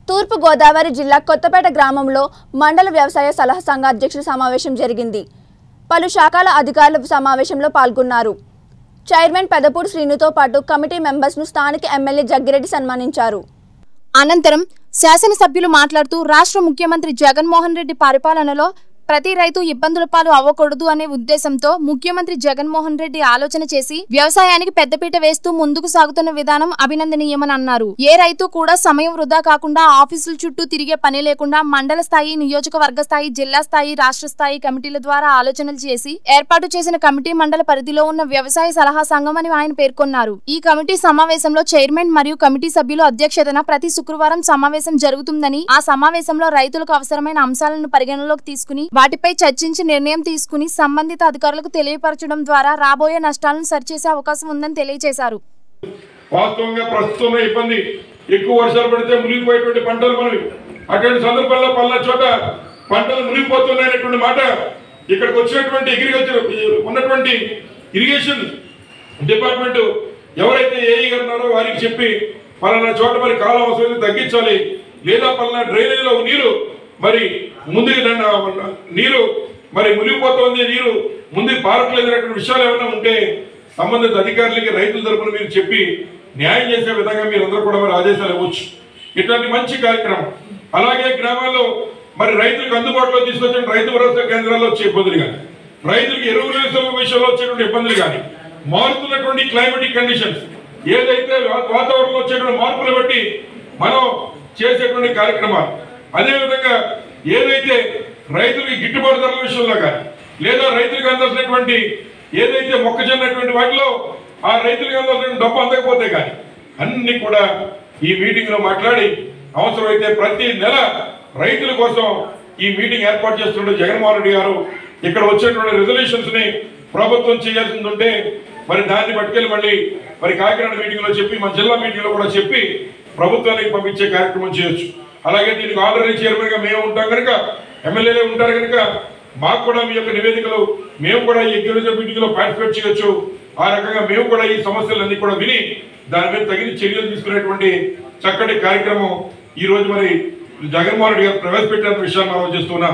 తూర్పు గోదావరి జిల్లా కొత్తపేట గ్రామంలో మండల వ్యవసాయ సలహా సంఘ అధ్యక్షుల సమావేశం జరిగింది పలు శాఖల అధికారులు సమావేశంలో పాల్గొన్నారు చైర్మన్ పెదపూడి శ్రీనుతో పాటు కమిటీ మెంబర్స్ను స్థానిక ఎమ్మెల్యే జగ్గిరెడ్డి సన్మానించారు అనంతరం శాసనసభ్యులు మాట్లాడుతూ రాష్ట్ర ముఖ్యమంత్రి జగన్మోహన్ రెడ్డి పరిపాలనలో ప్రతి రైతు ఇబ్బందుల పాలు అవ్వకూడదు అనే ఉద్దేశంతో ముఖ్యమంత్రి జగన్మోహన్ రెడ్డి ఆలోచన చేసి వ్యవసాయానికి పెద్దపీట వేస్తూ ముందుకు సాగుతున్న విధానం అభినందనీయమని అన్నారు ఏ రైతు కూడా సమయం వృధా కాకుండా ఆఫీసుల చుట్టూ తిరిగే పని లేకుండా మండల స్థాయి నియోజకవర్గ స్థాయి జిల్లా స్థాయి రాష్ట్ర స్థాయి కమిటీల ద్వారా ఆలోచనలు చేసి ఏర్పాటు చేసిన కమిటీ మండల పరిధిలో ఉన్న వ్యవసాయ సలహా సంఘం అని ఆయన పేర్కొన్నారు ఈ కమిటీ సమావేశంలో చైర్మన్ మరియు కమిటీ సభ్యులు అధ్యక్షతన ప్రతి శుక్రవారం సమావేశం జరుగుతుందని ఆ సమావేశంలో రైతులకు అవసరమైన అంశాలను పరిగణలోకి తీసుకుని వాటిపై చర్చించి నిర్ణయం తీసుకుని సంబంధిత అధికారులకు తెలియపరచడం ద్వారా రాబోయే నష్టాలను సరిచేసే అవకాశం ఉందని తెలియజేశారు వాస్తవంగా ప్రస్తుతం ఉన్న ఇబ్బంది ఎక్కువ వర్షాలు పడితే మునిగిపోయేటువంటి పంటలు మనవి అటువంటి సందర్భంలో పల్ల చోట పంటలు మునిగిపోతున్నాయనేటువంటి మాట ఇక్కడికి వచ్చినటువంటి అగ్రికల్చర్ ఉన్నటువంటి ఇరిగేషన్ డిపార్ట్మెంట్ ఎవరైతే ఏఈ గారు ఉన్నారో వారికి చెప్పి పలానా చోట మరి కాలం అవసరం తగ్గించాలి లేదా పలానా డ్రైనేజీలో నీరు మరి ముందుకు నన్ను నీరు మరి మునిగిపోతుంది నీరు ముందుకు పారట్లేదు అనేటువంటి విషయాలు ఏమైనా ఉంటే సంబంధిత అధికారులకి రైతుల తరపున మీరు చెప్పి న్యాయం చేసే విధంగా మీరు అందరూ కూడా మరి ఆదేశాలు ఇవ్వచ్చు ఇట్లాంటి మంచి కార్యక్రమం అలాగే గ్రామాల్లో మరి రైతులకు అందుబాటులో తీసుకొచ్చిన రైతు భరోసా కేంద్రాల్లో వచ్చే ఇబ్బందులు కానీ రైతులకు ఎరువుల విషయంలో వచ్చేటువంటి ఇబ్బందులు కానీ మారుతున్నటువంటి క్లైమేటిక్ కండిషన్స్ ఏదైతే వా- వాతావరణంలో వచ్చేటువంటి మార్పులు బట్టి మనం చేసేటువంటి కార్యక్రమాలు అదేవిధంగా ఏదైతే రైతులకి గిట్టుబాటు ధరల విషయంలో కానీ లేదా రైతులకు అందాల్సినటువంటి ఏదైతే మొక్కజొన్నటువంటి వాటిలో ఆ రైతులకు అందాల్సిన డబ్బు అందకపోతే కానీ అన్ని కూడా ఈ మీటింగ్ లో మాట్లాడి అవసరమైతే ప్రతి నెల రైతుల కోసం ఈ మీటింగ్ ఏర్పాటు చేస్తుండే జగన్మోహన్ రెడ్డి గారు ఇక్కడ వచ్చేటువంటి రెజల్యూషన్స్ ని ప్రభుత్వం చేయాల్సింది ఉంటే మరి దాన్ని పట్టుకెళ్ళి మళ్ళీ మరి కాకినాడ మీటింగ్ లో చెప్పి మన జిల్లా మీటింగ్ లో కూడా చెప్పి ప్రభుత్వానికి పంపించే కార్యక్రమం చేయొచ్చు అలాగే దీనికి ఆల్రెడీ చైర్మన్ గా మేము ఉంటాం కనుక ఎమ్మెల్యేలే ఉంటారు కనుక మాకు కూడా మీ యొక్క నివేదికలు మేము కూడా ఈ అగ్రికల్చర్ మీటింగ్ లో పార్టిసిపేట్ చేయొచ్చు ఆ రకంగా మేము కూడా ఈ సమస్యలన్నీ కూడా విని దాని మీద తగిన చర్యలు తీసుకునేటువంటి చక్కటి కార్యక్రమం ఈ రోజు మరి జగన్మోహన్ రెడ్డి గారు ప్రవేశపెట్టిన విషయాన్ని మనం చేస్తున్నా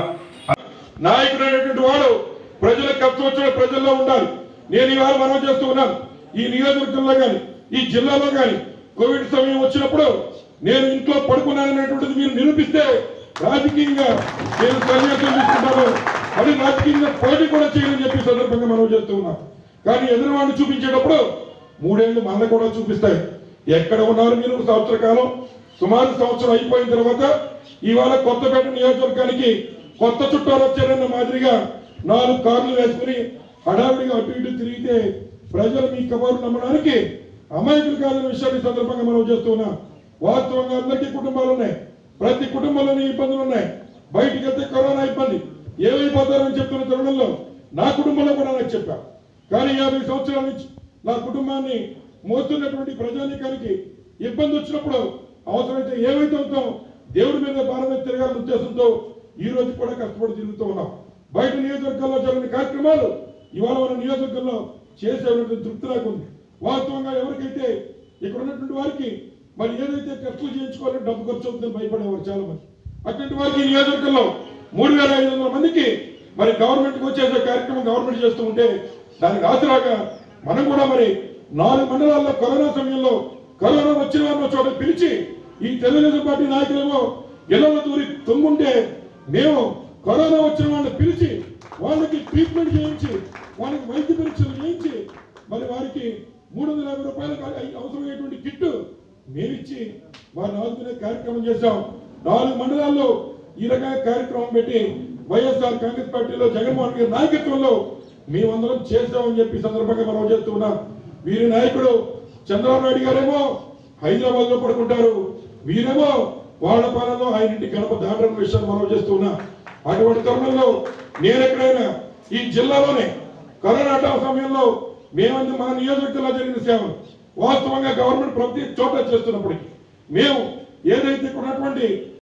నాయకుడు అనేటువంటి వాడు ప్రజలకు కష్టం వచ్చిన ప్రజల్లో ఉండాలి నేను ఇవాళ మనం చేస్తూ ఉన్నాను ఈ నియోజకవర్గంలో కానీ ఈ జిల్లాలో కానీ కోవిడ్ సమయం వచ్చినప్పుడు నేను ఇంట్లో పడుకున్నాననేటువంటిది మీరు నిరూపిస్తే రాజకీయంగా నేను సన్యాసం తీసుకుంటాను అది రాజకీయంగా పోటీ కూడా చేయని చెప్పి ఈ సందర్భంగా మనం చేస్తూ ఉన్నాం కానీ ఎదురువాడిని చూపించేటప్పుడు మూడేళ్లు మన కూడా చూపిస్తాయి ఎక్కడ ఉన్నారు మీరు ఒక సంవత్సర కాలం సుమారు సంవత్సరం అయిపోయిన తర్వాత ఇవాళ కొత్తపేట నియోజకవర్గానికి కొత్త చుట్టాలు వచ్చారన్న మాదిరిగా నాలుగు కార్లు వేసుకుని హడావిడిగా అటు ఇటు తిరిగితే ప్రజలు మీ కబుర్లు నమ్మడానికి అమాయకులు కాదన్న విషయాన్ని ఈ సందర్భంగా మనం చేస్తున్నాం వాస్తవంగా అందరికీ కుటుంబాలు ఉన్నాయి ప్రతి కుటుంబంలోని ఇబ్బందులు ఉన్నాయి బయటికి వెళ్తే కరోనా ఇబ్బంది ఏమైపోతారని చెప్తున్న తరుణంలో నా కుటుంబంలో కూడా నాకు చెప్పా కానీ యాభై సంవత్సరాల నుంచి నా కుటుంబాన్ని మోస్తున్నటువంటి ప్రజానీకానికి ఇబ్బంది వచ్చినప్పుడు అవసరమైతే ఏమైతే అవుతాం దేవుడి మీద భారం మీద తిరగాలనే ఉద్దేశంతో ఈ రోజు కూడా కష్టపడి తిరుగుతూ ఉన్నాం బయట నియోజకవర్గాల్లో జరిగిన కార్యక్రమాలు ఇవాళ మన నియోజకవర్గంలో చేసేటువంటి తృప్తి నాకుంది వాస్తవంగా ఎవరికైతే ఇక్కడ ఉన్నటువంటి వారికి మరి ఏదైతే టెస్టులు చేయించుకోవాలని డబ్బు ఖర్చు అవుతుందని భయపడేవారు చాలా మంది అటువంటి వారికి ఈ నియోజకవర్గంలో మూడు వేల ఐదు వందల మందికి మరి గవర్నమెంట్కి వచ్చేసే కార్యక్రమం గవర్నమెంట్ చేస్తూ ఉంటే దానికి ఆసరాగా మనం కూడా మరి నాలుగు మండలాల్లో కరోనా సమయంలో కరోనా వచ్చిన వారిని చోట పిలిచి ఈ తెలుగుదేశం పార్టీ నాయకులేమో ఇళ్లలో దూరి తుమ్ముంటే మేము కరోనా వచ్చిన వాళ్ళని పిలిచి వాళ్ళకి ట్రీట్మెంట్ చేయించి వాళ్ళకి వైద్య పరీక్షలు చేయించి మరి వారికి మూడు వందల యాభై రూపాయలకు అయి- అవసరమైనటువంటి కిట్టు మేమిచ్చి వారిని ఆదుకునే కార్యక్రమం చేశాం నాలుగు మండలాల్లో ఈ రకంగా కార్యక్రమం పెట్టి వైఎస్ఆర్ కాంగ్రెస్ పార్టీలో జగన్మోహన్ రెడ్డి గారి నాయకత్వంలో మేమందరం చేశామని చెప్పి ఈ సందర్భంగా మనం చేస్తూ ఉన్నాం వీరి నాయకుడు చంద్రబాబు నాయుడు గారేమో హైదరాబాద్ లో పడుకుంటారు వీరేమో వాళ్ళ పాలనలో ఆయన ఇంటి గడప దాటడం విషయాన్ని మనం చేస్తూ ఉన్నాం అటువంటి తరుణంలో నేను ఎక్కడైనా ఈ జిల్లాలోనే కరోనా అటాక్ సమయంలో మేమంది మన నియోజకవర్గంలో జరిగిన సేవలు వాస్తవంగా గవర్నమెంట్ ప్రతి చోట చేస్తున్నప్పటికీ మేము ఏదైతే ఇక్కడ ఉన్నటువంటి